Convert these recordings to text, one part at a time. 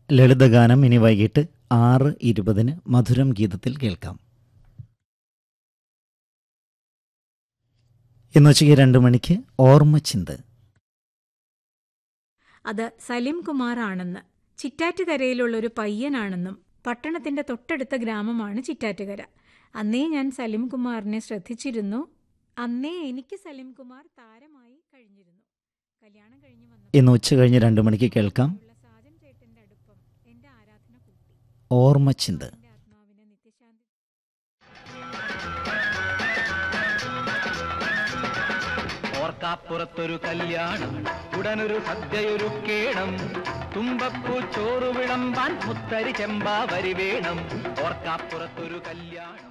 ലളിതഗാനം ഇനി വൈകിട്ട് ആറ് ഇരുപതിന് മധുരം ഗീതത്തിൽ കേൾക്കാം ഇന്ന് ഉച്ചയ്ക്ക് രണ്ട് മണിക്ക് ഓർമ്മച്ചിന്ത് അത് സലിം കുമാർ ആണെന്ന് ചിറ്റാറ്റുകരയിലുള്ള ഒരു പയ്യനാണെന്നും പട്ടണത്തിന്റെ തൊട്ടടുത്ത ഗ്രാമമാണ് ചിറ്റാറ്റുകര അന്നേ ഞാൻ സലിം കുമാറിനെ ശ്രദ്ധിച്ചിരുന്നു അന്നേ എനിക്ക് സലിം കുമാർ താരമായി കഴിഞ്ഞിരുന്നു കല്യാണം കഴിഞ്ഞു വന്നപ്പോൾ ഇന്ന് ഉച്ച കഴിഞ്ഞ് രണ്ട് മണിക്ക് കേൾക്കാം ഉള്ള സാജൻ ചേട്ടന്റെ അടുപ്പം എന്റെ ആരാധന കൂട്ടി ഓർമ്മച്ചിന്ത് എന്റെ ആത്മാവിന് നിത്യശാന്തി ഓർക്കാപ്പുറത്തൊരു കല്യാണം ഉടനൊരു സദ്യയൊരുക്കേണം തുമ്പപ്പൂ ചോറ് വിളമ്പാൻ മുത്തരി ചെമ്പാവരി വേണം ഓർക്കാപ്പുറത്തൊരു കല്യാണം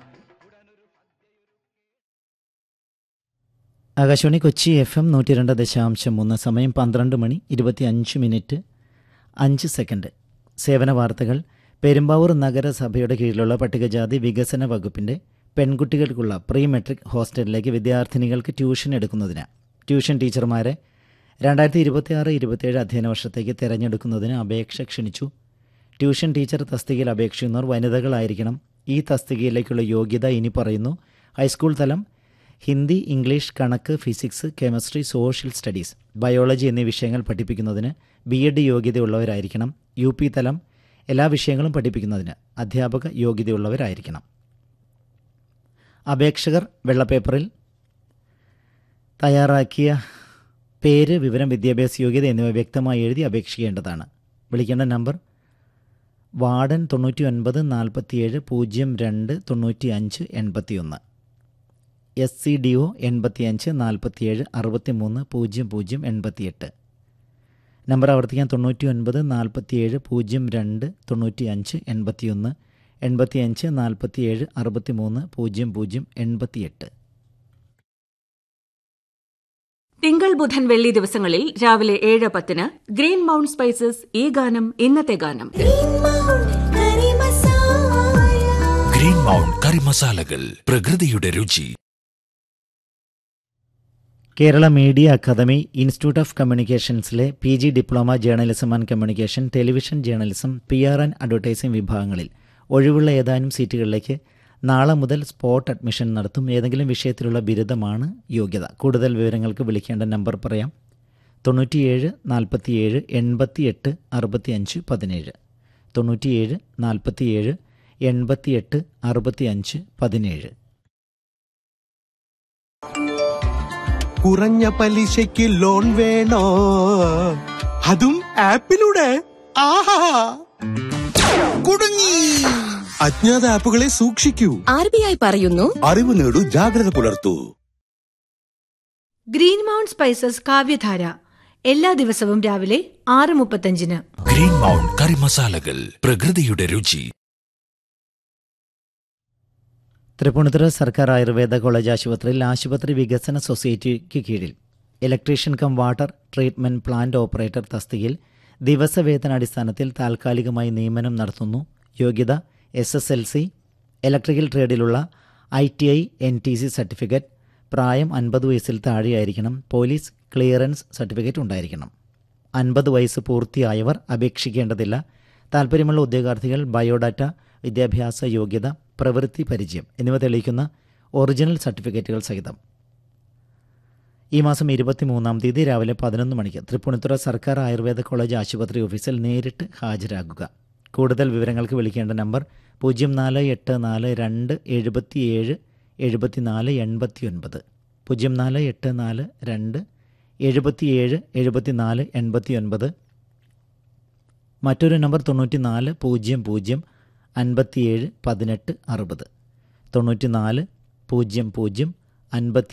ആകാശവാണി കൊച്ചി എഫ് എം നൂറ്റി രണ്ട് ദശാംശം മൂന്ന് സമയം പന്ത്രണ്ട് മണി ഇരുപത്തി അഞ്ച് മിനിറ്റ് അഞ്ച് സെക്കൻഡ് സേവന വാർത്തകൾ പെരുമ്പാവൂർ നഗരസഭയുടെ കീഴിലുള്ള പട്ടികജാതി വികസന വകുപ്പിൻ്റെ പെൺകുട്ടികൾക്കുള്ള പ്രീ മെട്രിക് ഹോസ്റ്റലിലേക്ക് വിദ്യാർത്ഥിനികൾക്ക് ട്യൂഷൻ എടുക്കുന്നതിന് ട്യൂഷൻ ടീച്ചർമാരെ രണ്ടായിരത്തി ഇരുപത്തിയാറ് ഇരുപത്തിയേഴ് അധ്യയന വർഷത്തേക്ക് തിരഞ്ഞെടുക്കുന്നതിന് അപേക്ഷ ക്ഷണിച്ചു ട്യൂഷൻ ടീച്ചർ തസ്തികയിൽ അപേക്ഷിക്കുന്നവർ വനിതകളായിരിക്കണം ഈ തസ്തികയിലേക്കുള്ള യോഗ്യത ഇനി പറയുന്നു ഹൈസ്കൂൾ തലം ഹിന്ദി ഇംഗ്ലീഷ് കണക്ക് physics chemistry social studies biology എന്നീ വിഷയങ്ങൾ പഠിപ്പിക്കുന്നതിന് ബി എഡ് യോഗ്യതയുള്ളവരായിരിക്കണം യു പി തലം എല്ലാ വിഷയങ്ങളും പഠിപ്പിക്കുന്നതിന് അധ്യാപക യോഗ്യതയുള്ളവരായിരിക്കണം അപേക്ഷകർ വെള്ളപ്പേപ്പറിൽ തയ്യാറാക്കിയ പേര് വിവരം വിദ്യാഭ്യാസ യോഗ്യത എന്നിവ വ്യക്തമായി എഴുതി അപേക്ഷിക്കേണ്ടതാണ് വിളിക്കേണ്ട നമ്പർ വാർഡൻ തൊണ്ണൂറ്റി ഒൻപത് നാൽപ്പത്തിയേഴ് പൂജ്യം രണ്ട് തൊണ്ണൂറ്റി അഞ്ച് എൺപത്തി ഒന്ന് എസ് സി ഡി ഒ എൺപത്തിയഞ്ച് നാൽപ്പത്തിയേഴ് അറുപത്തി മൂന്ന് പൂജ്യം പൂജ്യം എൺപത്തിയെട്ട് നമ്പർ ആവർത്തിക്കാൻ തൊണ്ണൂറ്റി ഒൻപത് നാൽപ്പത്തിയേഴ് പൂജ്യം രണ്ട് തൊണ്ണൂറ്റി അഞ്ച് എൺപത്തിയൊന്ന് എൺപത്തിയഞ്ച് നാൽപ്പത്തിയേഴ് അറുപത്തി മൂന്ന് പൂജ്യം പൂജ്യം എൺപത്തിയെട്ട് തിങ്കൾ ബുധൻ വെള്ളി ദിവസങ്ങളിൽ രാവിലെ ഏഴ് പത്തിന് ഗ്രീൻ മൗണ്ട് സ്പൈസസ് ഈ ഗാനം ഇന്നത്തെ ഗാനം ഗ്രീൻ മൗണ്ട് കറി മസാലകൾ പ്രകൃതിയുടെ രുചി Kerala media academy institute of കമ്മ്യൂണിക്കേഷൻസിലെ P G diploma journalism and communication television journalism P R and advertising വിഭാഗങ്ങളിൽ ഒഴിവുള്ള ഏതാനും സീറ്റുകളിലേക്ക് നാളെ മുതൽ സ്പോട്ട് അഡ്മിഷൻ നടത്തും ഏതെങ്കിലും വിഷയത്തിലുള്ള ബിരുദമാണ് യോഗ്യത കൂടുതൽ വിവരങ്ങൾക്ക് വിളിക്കേണ്ട നമ്പർ പറയാം തൊണ്ണൂറ്റിയേഴ് നാൽപ്പത്തിയേഴ് എൺപത്തിയെട്ട് അറുപത്തിയഞ്ച് പതിനേഴ് തൊണ്ണൂറ്റിയേഴ് നാൽപ്പത്തിയേഴ് എൺപത്തിയെട്ട് അറുപത്തിയഞ്ച് പതിനേഴ് കുറഞ്ഞ പലിശയ്ക്ക് ലോൺ വേണോ അതും ആപ്പിലൂടെ ആഹാ കുടുങ്ങി അജ്ഞാത ആപ്പുകളെ സൂക്ഷിക്കൂ ആർ ബി ഐ പറയുന്നു അറിവ് നേടൂ ജാഗ്രത പുലർത്തൂ ഗ്രീൻ മൗണ്ട് സ്പൈസസ് കാവ്യധാര എല്ലാ ദിവസവും രാവിലെ ആറ് മുപ്പത്തഞ്ചിന് ഗ്രീൻ മൗണ്ട് കറി മസാലകൾ പ്രകൃതിയുടെ രുചി തൃപ്പൂണിത്തുറ സർക്കാർ ആയുർവേദ കോളേജ് ആശുപത്രിയിൽ ആശുപത്രി വികസന സൊസൈറ്റിക്ക് കീഴിൽ electrician cum water treatment plant operator തസ്തികയിൽ ദിവസവേതനാടിസ്ഥാനത്തിൽ താൽക്കാലികമായി നിയമനം നടത്തുന്നു യോഗ്യത S S L C electrical ട്രേഡിലുള്ള I T I N T C certificate പ്രായം അൻപത് വയസ്സിൽ താഴെയായിരിക്കണം പോലീസ് ക്ലിയറൻസ് സർട്ടിഫിക്കറ്റ് ഉണ്ടായിരിക്കണം അൻപത് വയസ്സ് പൂർത്തിയായവർ അപേക്ഷിക്കേണ്ടതില്ല താൽപ്പര്യമുള്ള ഉദ്യോഗാർത്ഥികൾ ബയോഡാറ്റ വിദ്യാഭ്യാസ യോഗ്യത പ്രവൃത്തി പരിചയം എന്നിവ തെളിയിക്കുന്ന ഒറിജിനൽ സർട്ടിഫിക്കറ്റുകൾ സഹിതം ഈ മാസം ഇരുപത്തിമൂന്നാം തീയതി രാവിലെ പതിനൊന്ന് മണിക്ക് തൃപ്പൂണിത്തുറ സർക്കാർ ആയുർവേദ കോളേജ് ആശുപത്രി ഓഫീസിൽ നേരിട്ട് ഹാജരാകുക കൂടുതൽ വിവരങ്ങൾക്ക് വിളിക്കേണ്ട നമ്പർ പൂജ്യം നാല് എട്ട് നാല് രണ്ട് എഴുപത്തിയേഴ് എഴുപത്തിനാല് എൺപത്തി ഒൻപത് പൂജ്യം നാല് എട്ട് നാല് രണ്ട് എഴുപത്തിയേഴ് എഴുപത്തിനാല് എൺപത്തി ഒൻപത് മറ്റൊരു നമ്പർ തൊണ്ണൂറ്റി നാല് പൂജ്യം പൂജ്യം അൻപത്തിയേഴ് പതിനെട്ട് അറുപത് തൊണ്ണൂറ്റി നാല് പൂജ്യം പൂജ്യം അൻപത്തി